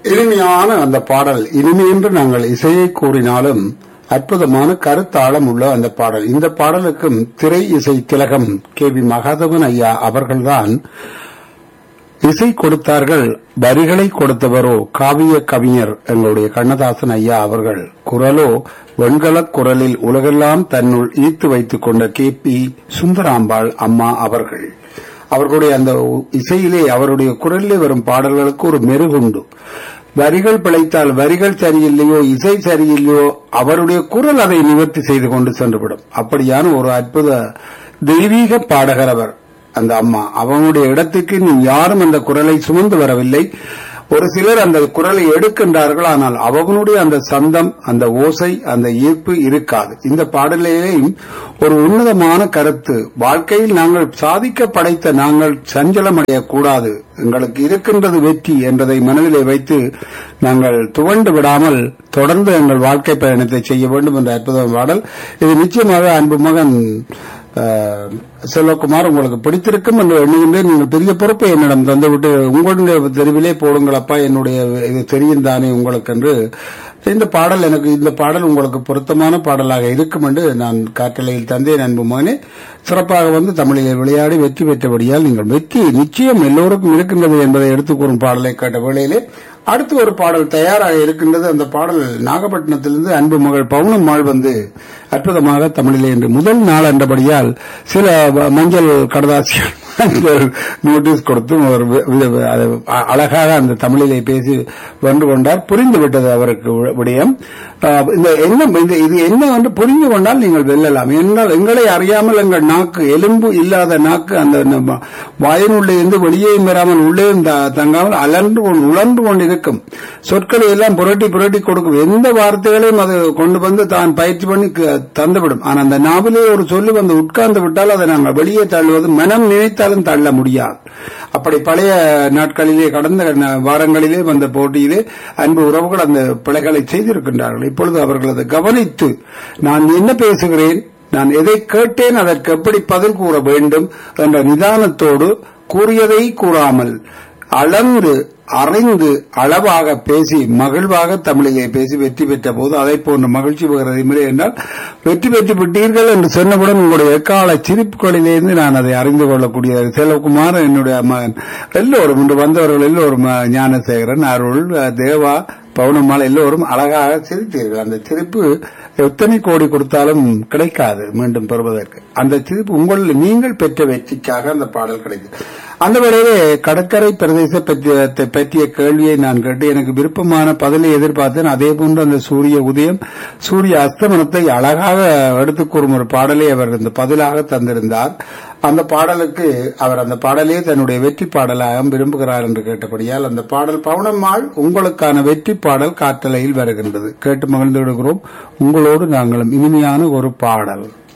இனிமையான அந்த பாடல் இனிமை என்று நாங்கள் இசையை கூறினாலும் அற்புதமான கருத்தாளம் உள்ள அந்த பாடல் இந்த பாடலுக்கும் திரை இசை திலகம் கே வி மகாதவன் ஐயா அவர்கள்தான் இசை கொடுத்தார்கள் வரிகளை கொடுத்தவரோ காவிய கவிஞர் எங்களுடைய கண்ணதாசன் ஐயா அவர்கள் குரலோ வெண்கலக் குரலில் உலகெல்லாம் தன்னுள் ஈர்த்து வைத்துக் கொண்ட கே பி சுந்தராம்பாள் அம்மா அவர்கள் அவர்களுடைய அந்த இசையிலே அவருடைய குரலிலே வரும் பாடல்களுக்கு ஒரு மெருகுண்டு வரிகள் பிழைத்தால் வரிகள் சரியில்லையோ இசை சரியில்லையோ அவருடைய குரல் அதை நிவர்த்தி செய்து கொண்டு சென்றுவிடும் அப்படியான ஒரு அற்புத தெய்வீக பாடகர் அவர் அந்த அம்மா அவனுடைய இடத்துக்கு நீ யாரும் அந்த குரலை சுமந்து வரவில்லை ஒரு சிலர் அந்த குரலை எடுக்கின்றார்கள் ஆனால் அவனுடைய அந்த சந்தம் அந்த ஓசை அந்த ஈர்ப்பு இருக்காது இந்த பாடலையும் ஒரு உன்னதமான கருத்து வாழ்க்கையில் நாங்கள் சாதிக்க படைத்த நாங்கள் சஞ்சலமடையக்கூடாது எங்களுக்கு இருக்கின்றது வெற்றி என்பதை மனதிலே வைத்து நாங்கள் துவண்டு விடாமல் தொடர்ந்து எங்கள் வாழ்க்கை பயணத்தை செய்ய வேண்டும் என்ற அற்புத பாடல் இது நிச்சயமாக அன்பு மகன் அஹ், செல்வகுமார் உங்களுக்கு பிடித்திருக்கும் என்று எண்ணுகின்றேன் நீங்கள் பெரிய பொறுப்பை என்னிடம் தந்துவிட்டு உங்களுடைய தெருவிலே போடுங்கள் அப்பா என்னுடைய இது தெரியும் தானே உங்களுக்கு என்று இந்த பாடல் எனக்கு இந்த பாடல் உங்களுக்கு பொருத்தமான பாடலாக இருக்கும் என்று நான் காற்றலையில் தந்தேன் அன்பு மகனே சிறப்பாக வந்து தமிழிலே விளையாடி வெற்றி பெற்றபடியால் நீங்கள் வெற்றி நிச்சயம் எல்லோருக்கும் இருக்கின்றது என்பதை எடுத்துக் கூறும் பாடலை கேட்ட வேளையிலே அடுத்து ஒரு பாடல் தயாராக இருக்கின்றது அந்த பாடல் நாகப்பட்டினத்திலிருந்து அன்பு மகள் பவுனம்மாள் வந்து அற்புதமாக தமிழிலே என்று முதல் நாள் என்றபடியால் சில வ- மஞ்சள் கடதாசி நோட்டீஸ் கொடுத்தும் அவர் வி- வி- அது அ- அழகாக அந்த தமிழிலே பேசி வென்று கொண்டார் புரிந்து விட்டது அவருக்கு வி- விடயம் ஆஹ் இந்த என்ன இந்த இது என்ன என்று புரிந்து கொண்டால் நீங்கள் வெல்லலாம் என்னால் எங்களை அறியாமல் எங்கள் நாக்கு எலும்பு இல்லாத நாக்கு அந்த நம்ம வாயினுள்ளே இருந்து வெளியேயும் வராமல் உள்ளே த- தங்காமல் அலன்று கொண்டு உழன்று கொண்டு இருக்கும் சொற்களை எல்லாம் புரட்டி புரட்டி கொடுக்கும் எந்த வார்த்தைகளையும் அது கொண்டு வந்து தான் பயிற்சி பண்ணி க- தந்துவிடும் ஆனால் அந்த நாவிலே ஒரு சொல்லு வந்து உட்கார்ந்து விட்டால் அதை நாங்கள் வெளியே தள்ளுவது மனம் நினைத்தாலும் தள்ள முடியாது அப்படி பழைய நாட்களிலே கடந்த ந- வாரங்களிலே வந்த போட்டியிலே அன்பு உறவுகள் அந்த பிழைகளை செய்திருக்கின்றார்கள் இப்பொழுது அவர்கள் அதை கவனித்து நான் என்ன பேசுகிறேன் நான் எதை கேட்டேன் அதற்கு எப்படி பதில் கூற வேண்டும் என்ற நிதானத்தோடு கூறியதை கூறாமல் அளந்து அறிந்து அளவாக பேசி மகிழ்வாக தமிழிலே பேசி வெற்றி பெற்ற போது அதை போன்ற மகிழ்ச்சி பெறுவதை இல்லை என்றால் வெற்றி பெற்று விட்டீர்கள் என்று சொன்னவுடன் உங்களுடைய எக்கால சிரிப்புகளிலிருந்து நான் அதை அறிந்து கொள்ளக்கூடிய செல்வகுமார் என்னுடைய மகன் எல்லோரும் இன்று வந்தவர்கள் எல்லோரும் அஹ், ஞானசேகரன் அருள் அஹ், தேவா பவுனம்மாள் எல்லோரும் அழகாக சிரித்தீர்கள் அந்த சிரிப்பு எத்தனை கோடி கொடுத்தாலும் கிடைக்காது மீண்டும் பெறுவதற்கு அந்த சிரிப்பு உங்கள் நீங்கள் பெற்ற வெற்றிக்காக அந்த பாடல் கிடைத்தது அந்த வேளையிலே கடற்கரை பிரதேச பற்றிய பற்றிய கேள்வியை நான் கேட்டு எனக்கு விருப்பமான பதிலை எதிர்பார்த்தேன் அதே போன்று அந்த சூரிய உதயம் சூரிய அஸ்தமனத்தை அழகாக எடுத்துக் கூறும் ஒரு பாடலை அவர் இந்த பதிலாக தந்திருந்தார் அந்த பாடலுக்கு அவர் அந்த பாடலே தன்னுடைய வெற்றி பாடலாக விரும்புகிறார் என்று கேட்டபடியால் அந்த பாடல் பவுனம்மாள் உங்களுக்கான வெற்றி பாடல் காற்றலையில் வருகின்றது கேட்டு மகிழ்ந்து விடுகிறோம் உங்களோடு நாங்களும் இனிமையான ஒரு பாடல்